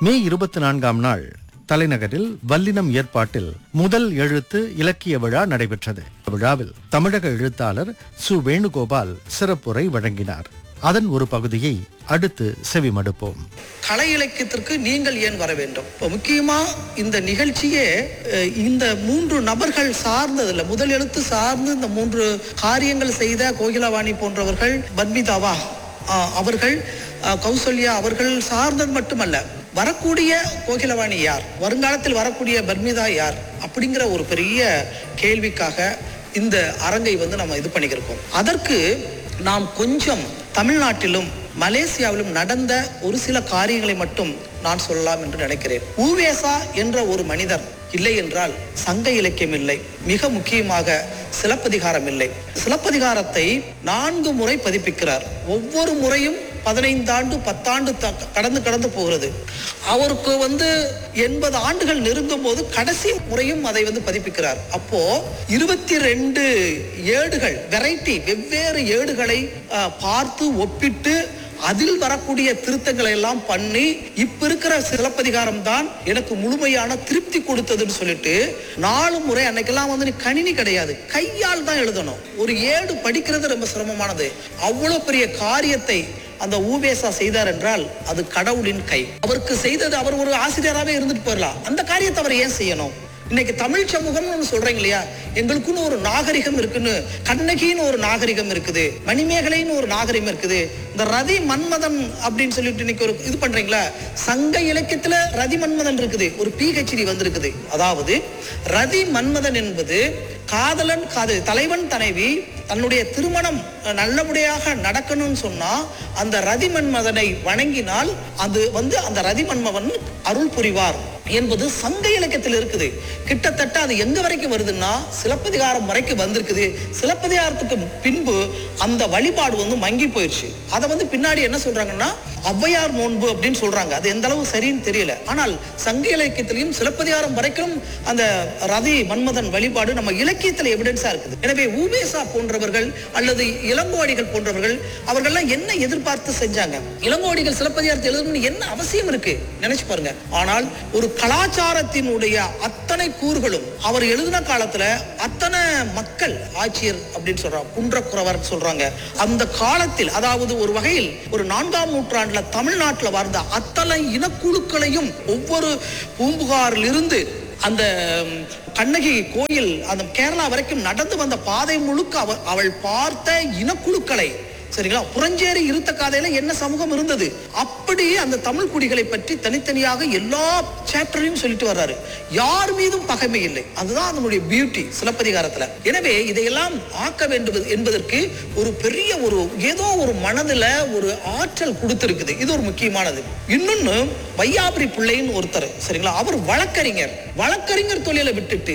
மே இருபத்தி நான்காம் நாள் தலைநகரில் வல்லினம் ஏற்பாட்டில் முதல் எழுத்து இலக்கிய விழா நடைபெற்றது விழாவில் தமிழக எழுத்தாளர் சு வேணுகோபால் சிறப்புரை வழங்கினார் அதன் ஒரு பகுதியை அடுத்து செவிமடுப்போம் கலை இலக்கியத்திற்கு நீங்கள் ஏன் வர வேண்டும் இப்போ முக்கியமா இந்த நிகழ்ச்சியே அஹ், இந்த மூன்று நபர்கள் சார்ந்ததில்ல முதல் எழுத்து சார்ந்து இந்த மூன்று காரியங்கள் செய்த கோகிலவாணி போன்றவர்கள் பன்மிதாவா ஆஹ், அவர்கள் ஆஹ், கௌசல்யா அவர்கள் சார்ந்தது மட்டுமல்ல வரக்கூடிய கோகிலவாணி யார் வருங்காலத்தில் வரக்கூடிய பர்மிதா யார் அப்படிங்கிற ஒரு பெரிய கேள்விக்காக இந்த அரங்கை வந்து நம்ம இது பண்ணிக்கிருக்கோம் அதற்கு நாம் கொஞ்சம் தமிழ்நாட்டிலும் மலேசியாவிலும் நடந்த ஒரு சில காரியங்களை மட்டும் நான் சொல்லலாம் என்று நினைக்கிறேன் ஊவேசா என்ற ஒரு மனிதர் இல்லை என்றால் சங்க இலக்கியம் இல்லை மிக முக்கியமாக சிலப்பதிகாரம் இல்லை சிலப்பதிகாரத்தை நான்கு முறை பதிப்பிக்கிறார் ஒவ்வொரு முறையும் பதினைந்தாண்டு பத்தாண்டு த- கடந்து கடந்து போகிறது அவருக்கு வந்து எண்பது ஆண்டுகள் நெருங்கும் போது கடைசி முறையும் அதை வந்து பதிப்பிக்கிறார் அப்போ இருபத்தி ரெண்டு ஏடுகள் வெரைட்டி வெவ்வேறு ஏடுகளை அஹ், பார்த்து ஒப்பிட்டு அதில் வரக்கூடிய திருத்தங்களை எல்லாம் பண்ணி இப்ப இருக்கிற சிலப்பதிகாரம் தான் எனக்கு முழுமையான திருப்தி கொடுத்ததுன்னு சொல்லிட்டு நாலு முறை அன்னைக்கெல்லாம் வந்து நீ கணினி கிடையாது கையால் தான் எழுதணும் ஒரு ஏடு படிக்கிறது ரொம்ப சிரமமானது அவ்வளவு பெரிய காரியத்தை அந்த ஊவேசா செய்தார் என்றால் அது கடவுளின் கை அவருக்கு செய்தது அவர் ஒரு ஆசிரியராகவே இருந்துட்டு போயிடலாம் அந்த காரியத்தை அவர் ஏன் செய்யணும் இன்னைக்கு தமிழ் சமூகம்னு ஒண்ணு சொல்றீங்க இல்லையா எங்களுக்குன்னு ஒரு நாகரிகம் இருக்குன்னு கண்ணகின்னு ஒரு நாகரிகம் இருக்குது மணிமேகலைன்னு ஒரு நாகரிகம் இருக்குது இந்த ரதி மன்மதன் அப்படின்னு சொல்லிட்டு இன்னைக்கு ஒரு இது பண்றீங்களா சங்க இலக்கியத்துல ரதி மன்மதன் இருக்குது ஒரு பிஹெச்டி வந்திருக்குது அதாவது ரதி மன்மதன் என்பது காதலன் காதல் தலைவன் தலைவி தன்னுடைய திருமணம் அஹ், நல்லபடியாக நடக்கணும்னு சொன்னா அந்த ரதி மன்மதனை வணங்கினால் அது வந்து அந்த ரதி மன்மதன் அருள் புரிவார் என்பது சங்க இலக்கியத்தில் இருக்குது கிட்டத்தட்ட அது எங்க வரைக்கும் வருதுன்னா சிலப்பதிகாரம் வரைக்கும் வந்திருக்குது சிலப்பதிகாரத்துக்கு பின்பு அந்த வழிபாடு வந்து மங்கி போயிடுச்சு அதை வந்து பின்னாடி என்ன சொல்றாங்கன்னா ஔவையார் நோன்பு அப்படின்னு சொல்றாங்க அது எந்த அளவு சரின்னு தெரியல ஆனால் சங்க இலக்கியத்திலையும் சிலப்பதிகாரம் வரைக்கும் அந்த ரதி மன்மதன் வழிபாடு நம்ம இலக்கியத்துல எவிடன்ஸா இருக்குது எனவே ஊபேசா போன்றவர்கள் அல்லது இளங்கோடிகள் போன்றவர்கள் அவர்கள்லாம் என்ன எதிர்பார்த்து செஞ்சாங்க இளங்கோடிகள் சிலப்பதிகாரத்தை எழுதணும்னு என்ன அவசியம் இருக்கு நினைச்சு பாருங்க ஆனால் ஒரு கலாச்சாரத்தினுடைய அத்தனை கூறுகளும் அவர் எழுதின காலத்துல அத்தனை மக்கள் ஆட்சியர் அப்படின்னு சொல்றாங்க குன்றக்குறவர் சொல்றாங்க அந்த காலத்தில் அதாவது ஒரு வகையில் ஒரு நான்காம் நூற்றாண்டுல தமிழ்நாட்டுல வாழ்ந்த அத்தனை இனக்குழுக்களையும் ஒவ்வொரு பூம்புகாரில் இருந்து அந்த ம், கண்ணகி கோயில் அந்த கேரளா வரைக்கும் நடந்து வந்த பாதை முழுக்க அவ அவள் பார்த்த இனக்குழுக்களை சரிங்களா புறஞ்சேரி இருத்த காதையில என்ன சமூகம் இருந்தது அப்படி அந்த தமிழ் குடிகளை பற்றி தனித்தனியாக எல்லா சாப்டரையும் சொல்லிட்டு வர்றாரு யார் மீதும் பகைமை இல்லை அதுதான் அதனுடைய பியூட்டி சிலப்பதிகாரத்துல எனவே இதையெல்லாம் ஆக்க வேண்டும் என்பதற்கு ஒரு பெரிய ஒரு ஏதோ ஒரு மனதுல ஒரு ஆற்றல் கொடுத்திருக்குது இது ஒரு முக்கியமானது இன்னொன்னு வையாபுரி பிள்ளைன்னு ஒருத்தர் சரிங்களா அவர் வழக்கறிஞர் வழக்கறிஞர் தொழிலை விட்டுட்டு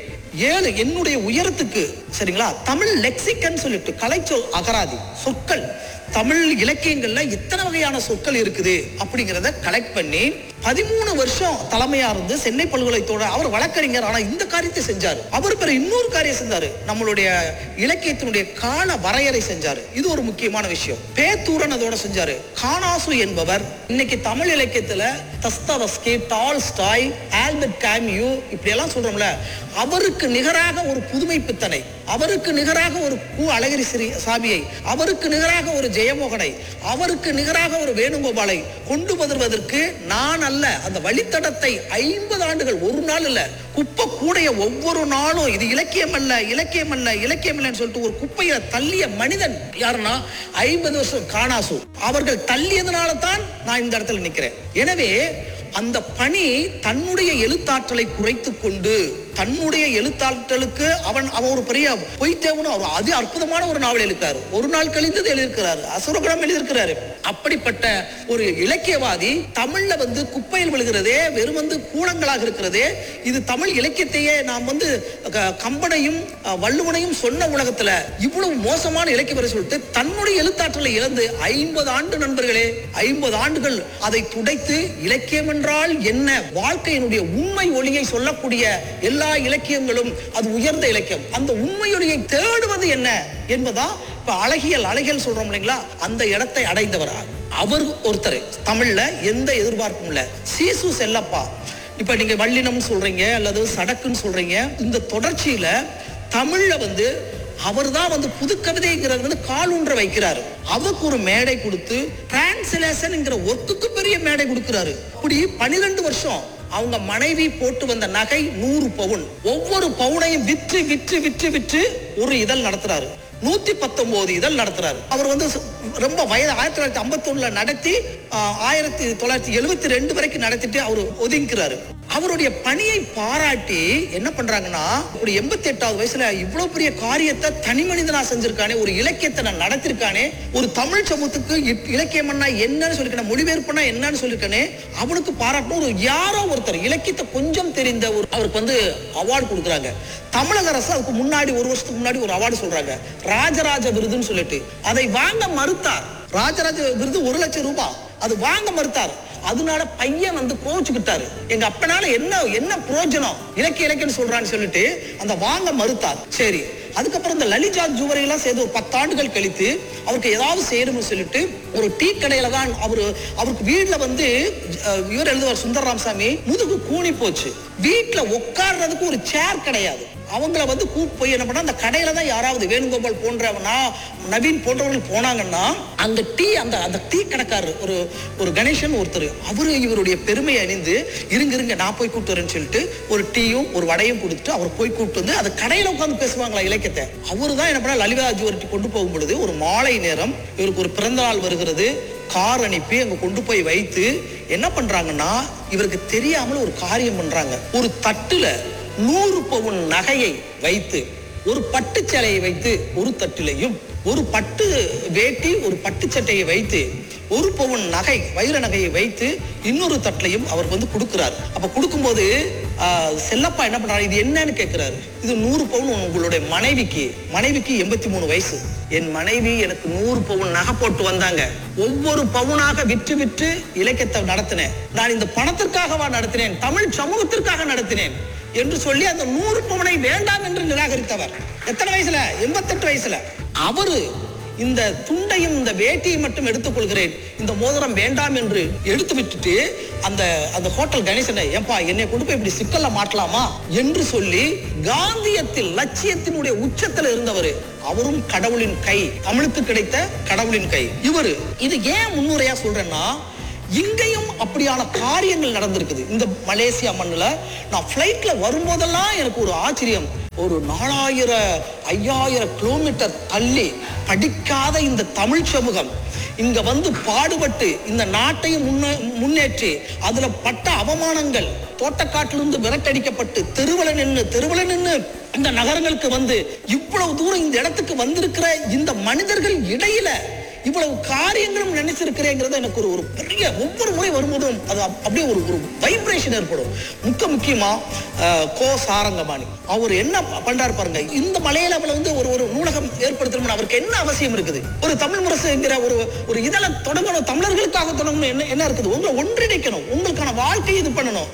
ஏழு என்னுடைய உயரத்துக்கு சரிங்களா தமிழ் லெக்சிக்கன் சொல்லிட்டு கலைச்சொல் அகராதி சொற்கள் தமிழ் இலக்கியங்கள்ல எத்தனை வகையான சொற்கள் இருக்குது அப்படிங்கிறத கலெக்ட் பண்ணி பதிமூணு வருஷம் தலைமையா இருந்து சென்னை பல்கலைக்கழகத்தோட அவர் வழக்கறிஞர் ஆனா இந்த காரியத்தை செஞ்சாரு அவர் பிற இன்னொரு காரியம் செஞ்சாரு நம்மளுடைய இலக்கியத்தினுடைய கால வரையறை செஞ்சாரு இது ஒரு முக்கியமான விஷயம் பேத்தூரன் அதோட செஞ்சாரு கானாசு என்பவர் இன்னைக்கு தமிழ் இலக்கியத்துல தஸ்தவஸ்கி டால்ஸ்டாய் ஆல்பர்ட் காமியூ இப்படி எல்லாம் சொல்றோம்ல அவருக்கு நிகராக ஒரு புதுமை பித்தனை அவருக்கு நிகராக ஒரு கு அழகிரி சிறி சாமியை அவருக்கு நிகராக ஒரு ஜெயமோகனை அவருக்கு நிகராக ஒரு வேணுகோபாலை கொண்டு வருவதற்கு நான் அல்ல அந்த வழித்தடத்தை ஐம்பது ஆண்டுகள் ஒரு நாள் இல்ல குப்பை கூடைய ஒவ்வொரு நாளும் இது இலக்கியம் அல்ல இலக்கியம் அல்ல இலக்கியம் இல்லைன்னு சொல்லிட்டு ஒரு குப்பையில தள்ளிய மனிதன் யாருன்னா ஐம்பது வருஷம் காணாசு அவர்கள் தள்ளியதுனால தான் நான் இந்த இடத்துல நிக்கிறேன் எனவே அந்த பணி தன்னுடைய எழுத்தாற்றலை குறைத்து கொண்டு தன்னுடைய எழுத்தாற்றலுக்கு அவன் அவன் ஒரு பெரிய பொய்த்தேவனும் அவர் அதி அற்புதமான ஒரு நாவல் எழுத்தாரு ஒரு நாள் கழிந்தது எழுதியிருக்கிறாரு அசுரகுணம் எழுதியிருக்கிறாரு அப்படிப்பட்ட ஒரு இலக்கியவாதி தமிழ்ல வந்து குப்பையில் விழுகிறதே வெறும் வந்து கூலங்களாக இருக்கிறதே இது தமிழ் இலக்கியத்தையே நாம் வந்து க- கம்பனையும் அஹ், வள்ளுவனையும் சொன்ன உலகத்துல இவ்வளவு மோசமான இலக்கியம் வரை சொல்லிட்டு தன்னுடைய எழுத்தாற்றலை இழந்து ஐம்பது ஆண்டு நண்பர்களே ஐம்பது ஆண்டுகள் அதை துடைத்து இலக்கியம் என்றால் என்ன வாழ்க்கையினுடைய உண்மை ஒளியை சொல்லக்கூடிய எல்லா இலக்கியங்களும் அது உயர்ந்த இலக்கியம் அந்த உண்மை ஒளியை தேடுவது என்ன என்பதா இப்ப அழகியல் அழகியல் சொல்றோம் இல்லைங்களா அந்த இடத்தை அடைந்தவர் அவர் ஒருத்தர் தமிழ்ல எந்த எதிர்பார்ப்பும் இல்ல சீசு செல்லப்பா இப்ப நீங்க வல்லினம்னு சொல்றீங்க அல்லது சடக்குன்னு சொல்றீங்க இந்த தொடர்ச்சியில தமிழ்ல வந்து அவர் தான் வந்து புது கவிதைங்கிறது வந்து காலூன்ற வைக்கிறாரு அவருக்கு ஒரு மேடை கொடுத்து டிரான்ஸ்லேஷன்ங்கிற ஒர்க்குக்கு பெரிய மேடை கொடுக்கிறாரு அப்படி பனிரெண்டு வருஷம் அவங்க மனைவி போட்டு வந்த நகை நூறு பவுன் ஒவ்வொரு பவுனையும் விற்று விற்று விற்று விற்று ஒரு இதழ் நடத்துறாரு நூத்தி பத்தொன்பது இதழ் நடத்துறாரு அவர் வந்து ச- ரொம்ப வயது ஆயிரத்தி தொள்ளாயிரத்தி ஐம்பத்தி ஒண்ணுல நடத்தி ஆஹ், ஆயிரத்தி தொள்ளாயிரத்தி எழுபத்தி ரெண்டு வரைக்கும் நடத்திட்டு அவர் ஒதுங்கிறாரு அவருடைய பணியை பாராட்டி என்ன பண்றாங்கன்னா ஒரு எண்பத்தி எட்டாவது வயசுல இவ்வளவு பெரிய காரியத்தை தனி மனிதனா செஞ்சிருக்கானே ஒரு இலக்கியத்தை நான் நடத்திருக்கானே ஒரு தமிழ் சமூகத்துக்கு இ- இலக்கியம்னா என்னன்னு சொல்லிருக்கேன் மொழிபெயர்ப்புனா என்னன்னு சொல்லிருக்கானே அவனுக்கு பாராட்டணும் ஒரு யாரோ ஒருத்தர் இலக்கியத்தை கொஞ்சம் தெரிந்த ஒரு அவருக்கு வந்து அவார்டு கொடுக்குறாங்க தமிழக அரசு அதுக்கு முன்னாடி ஒரு வருஷத்துக்கு முன்னாடி ஒரு அவார்டு சொல்றாங்க ராஜராஜ விருதுன்னு சொல்லிட்டு அதை வாங்க மறுத்தார் ராஜராஜ விருது ஒரு லட்சம் ரூபாய் அது வாங்க மறுத்தார் அதனால பையன் வந்து கோச்சுக்கிட்டாரு எங்க அப்பனால என்ன என்ன பிரயோஜனம் இலக்கிய இலக்கியம்னு சொல்றான்னு சொல்லிட்டு அந்த வாங்க மறுத்தார் சரி அதுக்கப்புறம் இந்த லலிதா ஜுவரி எல்லாம் சேர்ந்து ஒரு பத்தாண்டுகள் கழித்து அவருக்கு ஏதாவது செய்யணும்னு சொல்லிட்டு ஒரு டீ கடையில தான் அவரு அவருக்கு வீட்டுல வந்து அஹ், இவர் எழுதுவார் சுந்தர ராமசாமி முதுகு கூனி போச்சு வீட்டுல உட்கார்றதுக்கு ஒரு சேர் கிடையாது அவங்கள வந்து கூப்பிட்டு போய் என்ன பண்ணா அந்த கடையில தான் யாராவது வேணுகோபால் போன்றவனா நவீன் போன்றவர்கள் போனாங்கன்னா அந்த டீ அந்த அந்த டீ கடைக்காரர் ஒரு ஒரு கணேசன் ஒருத்தர் அவரு இவருடைய பெருமை அணிந்து இருங்க இருங்க நான் போய் கூப்பிட்டு வரேன்னு சொல்லிட்டு ஒரு டீயும் ஒரு வடையும் கொடுத்துட்டு அவர் போய் கூப்பிட்டு வந்து அந்த கடையில உட்கார்ந்து பேசுவாங்களா இலக்கியத்தை அவரு தான் என்ன பண்ணா லலிதா ஜுவர்ட்டி கொண்டு போகும் பொழுது ஒரு மாலை நேரம் இவருக்கு ஒரு பிறந்த நாள் வருகிறது கார் அனுப்பி அங்க கொண்டு போய் வைத்து என்ன பண்றாங்கன்னா இவருக்கு தெரியாமல் ஒரு காரியம் பண்றாங்க ஒரு தட்டுல நூறு பவுன் நகையை வைத்து ஒரு பட்டு சேலையை வைத்து ஒரு தட்டிலையும் ஒரு பட்டு வேட்டி ஒரு பட்டு சட்டையை வைத்து ஒரு பவுன் நகை வைர நகையை வைத்து இன்னொரு தட்டிலையும் அவர் வந்து கொடுக்கிறார் அப்ப கொடுக்கும்போது ஆஹ், செல்லப்பா என்ன பண்றாரு இது என்னன்னு கேட்கிறாரு இது நூறு பவுன் உங்களுடைய மனைவிக்கு மனைவிக்கு எண்பத்தி மூணு வயசு என் மனைவி எனக்கு நூறு பவுன் நகை போட்டு வந்தாங்க ஒவ்வொரு பவுனாக விற்று விற்று இலக்கியத்தை நடத்தினேன் நான் இந்த பணத்திற்காகவா நடத்தினேன் தமிழ் சமூகத்திற்காக நடத்தினேன் என்று சொல்லி அந்த நூறு பவுனை வேண்டாம் என்று நிராகரித்தவர் எத்தனை வயசுல எண்பத்தெட்டு வயசுல அவரு இந்த துண்டையும் இந்த வேட்டியை மட்டும் எடுத்துக்கொள்கிறேன் இந்த மோதிரம் வேண்டாம் என்று எடுத்து விட்டுட்டு அந்த அந்த ஹோட்டல் கணேசனை ஏன்பா என்னை கொண்டு போய் இப்படி சிக்கல்ல மாட்டலாமா என்று சொல்லி காந்தியத்தில் லட்சியத்தினுடைய உச்சத்துல இருந்தவர் அவரும் கடவுளின் கை தமிழுக்கு கிடைத்த கடவுளின் கை இவரு இது ஏன் முன்னுரையா சொல்றேன்னா இங்கேயும் அப்படியான காரியங்கள் நடந்திருக்குது இந்த மலேசியா மண்ணுல நான் ஃப்ளைட்ல வரும்போதெல்லாம் எனக்கு ஒரு ஆச்சரியம் ஒரு நாலாயிரம் ஐயாயிரம் கிலோமீட்டர் தள்ளி படிக்காத இந்த தமிழ் சமூகம் இங்க வந்து பாடுபட்டு இந்த நாட்டையும் முன்ன- முன்னேற்றி அதுல பட்ட அவமானங்கள் தோட்டக்காட்டிலிருந்து விரட்டடிக்கப்பட்டு தெருவுல நின்னு தெருவுல நின்னு இந்த நகரங்களுக்கு வந்து இவ்வளவு தூரம் இந்த இடத்துக்கு வந்திருக்கிற இந்த மனிதர்கள் இடையில இவ்வளவு காரியங்களும் நினைச்சிருக்கிறேங்கிறது எனக்கு ஒரு ஒரு பெரிய ஒவ்வொரு முறை வரும்போதும் அது அப்- அப்படியே ஒரு ஒரு வைப்ரேஷன் ஏற்படும் முக்க முக்கியமா அஹ், கோ சாரங்கபாணி அவர் என்ன ப- பண்றாரு பாருங்க இந்த மலையாளவில் வந்து ஒரு ஒரு நூலகம் ஏற்படுத்தணும்னு அவருக்கு என்ன அவசியம் இருக்குது ஒரு தமிழ் முரசுங்கிற ஒரு ஒரு இதழை தொடங்கணும் தமிழர்களுக்காக தொடங்கணும் என்ன என்ன இருக்குது உங்களை ஒன்றிணைக்கணும் உங்களுக்கான வாழ்க்கையை இது பண்ணணும்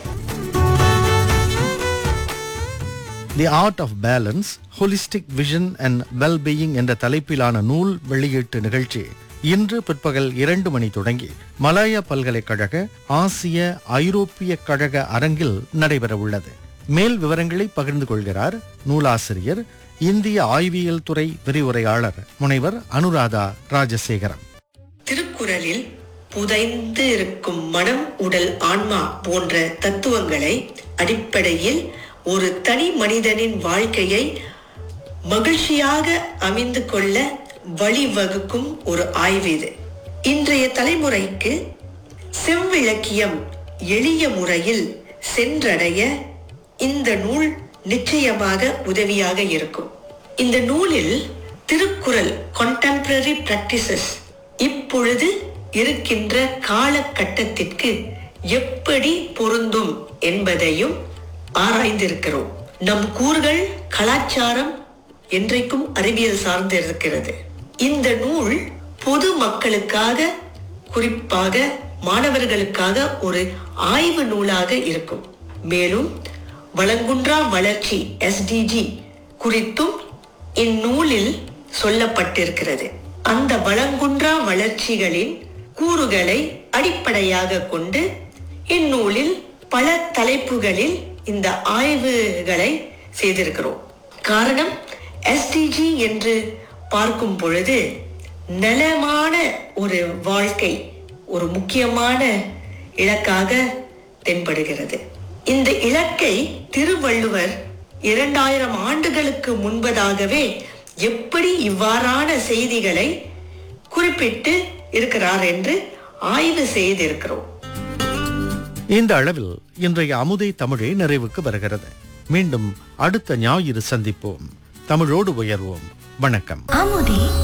the art of balance holistic vision and wellbeing என்ற தலைப்பிலான நூல் வெளியீட்டு நிகழ்ச்சி இன்று பிற்பகல் இரண்டு மணி தொடங்கி மலாயா பல்கலைக்கழக ஆசிய ஐரோப்பிய கழக அரங்கில் நடைபெற உள்ளது மேல் விவரங்களை பகிர்ந்து கொள்கிறார் நூலாசிரியர் இந்திய ஆய்வியல் துறை விரிவுரையாளர் முனைவர் அனுராதா ராஜசேகரம் திருக்குறளில் புதைந்து இருக்கும் மனம் உடல் ஆன்மா போன்ற தத்துவங்களை அடிப்படையில் ஒரு தனி மனிதனின் வாழ்க்கையை மகிழ்ச்சியாக அமைந்து கொள்ள வழிவகுக்கும் ஒரு ஆய்வு இது இன்றைய தலைமுறைக்கு செவ்விலக்கியம் எளிய முறையில் சென்றடைய இந்த நூல் நிச்சயமாக உதவியாக இருக்கும் இந்த நூலில் திருக்குறள் contemporary practices இப்பொழுது இருக்கின்ற காலகட்டத்திற்கு எப்படி பொருந்தும் என்பதையும் ஆராய்ந்திருக்கிறோம் நம் கூறுகள் கலாச்சாரம் என்றைக்கும் அறிவியல் சார்ந்து இருக்கிறது இந்த நூல் பொது மக்களுக்காக குறிப்பாக மாணவர்களுக்காக ஒரு ஆய்வு நூலாக இருக்கும் மேலும் வளங்குன்றா வளர்ச்சி எஸ்டிஜி குறித்தும் இந்நூலில் சொல்லப்பட்டிருக்கிறது அந்த வளங்குன்றா வளர்ச்சிகளின் கூறுகளை அடிப்படையாக கொண்டு இந்நூலில் பல தலைப்புகளில் இந்த ஆய்வுகளை செய்திருக்கிறோம் காரணம் எஸ்டிஜி என்று பார்க்கும் பொழுது நலமான ஒரு வாழ்க்கை ஒரு முக்கியமான இலக்காக தென்படுகிறது இந்த இலக்கை திருவள்ளுவர் இரண்டாயிரம் ஆண்டுகளுக்கு முன்பதாகவே எப்படி இவ்வாறான செய்திகளை குறிப்பிட்டு இருக்கிறார் என்று ஆய்வு செய்திருக்கிறோம் இந்த அளவில் இன்றைய அமுதை தமிழே நிறைவுக்கு வருகிறது மீண்டும் அடுத்த ஞாயிறு சந்திப்போம் தமிழோடு உயர்வோம் வணக்கம் அமுதே